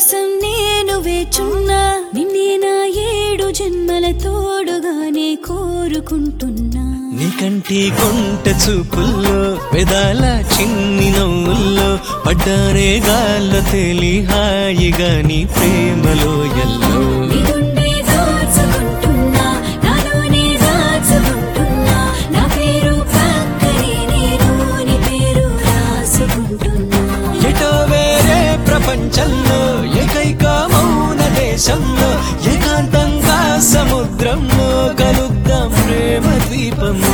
నీకోసం నేను వేచున్నా నిన్నే నా ఏడు జన్మల తోడుగానే కోరుకుంటున్నా నీ కంటి కొంట చూపుల్లో పెదాల చిన్ని నవ్వుల్లో పడ్డారే గాల్లో తేలి హాయిగా నీ ప్రేమలో ఎల్లో నీ గుండె దోచుకుంటున్నా నాలోనే దాచుకుంటున్నా నా పేరు పక్కనే నేను నీ పేరు రాసుకుంటున్నా ఎటో వేరే ప్రపంచంలో ఏకైక మౌన దేశంలో ఏకాంతంగా సముద్రంలో కలుద్దాం ప్రేమ ద్వీపంలో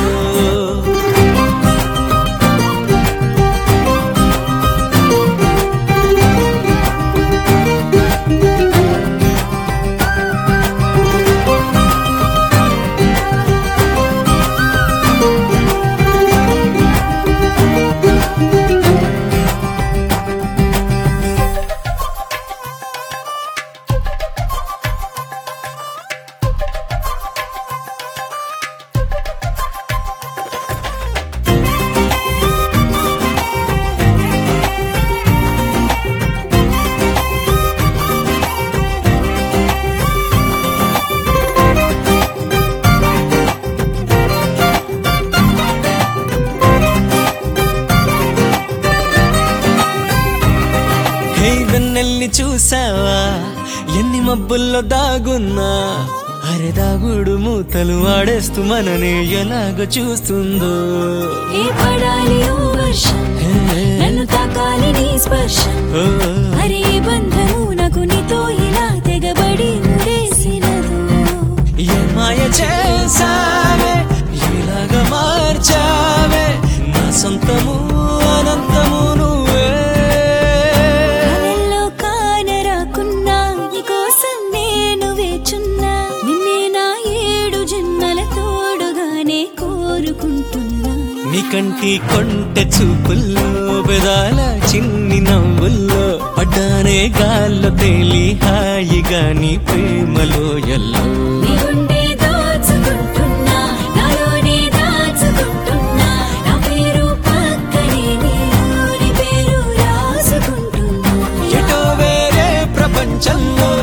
హే వెన్నెల్ని చూసావా ఎన్ని మబ్బుల్లో దాగున్నా అరే దాగుడు మూతలు ఆడేస్తూ మననే ఎలాగ చూస్తుందో ఏ పడాలి ఓ వర్షం హే, నన్ను తాకాలి నీ స్పర్శం ఓ, అరే ఈ బంధము నాకు నీతో ఇలా తెగబడి ముడేసినదు ఏ మాయ చేసావే ఇలాగ మార్చావే నా సొంతము అనంతము నువ్వే కలల్లో కానరాకున్నా నీకోసం నేను వేచున్నా నిన్నే నా ఏడు జన్మల తోడుగానే కోరుకుంటున్నా నీ కంటి కొంటె చూపుల్లో పెదాల చిన్ని నవ్వుల్లో పడ్డానే గాల్లో తేలి హాయిగా నీ ప్రేమలో ఎల్లో నీ గుండె దోచుకుంటున్నా నాలోనే దాచుకుంటున్నా నా పేరు పక్కనే నేను నీ పేరు రాసుకుంటున్నా ఎటో వేరే ప్రపంచంలో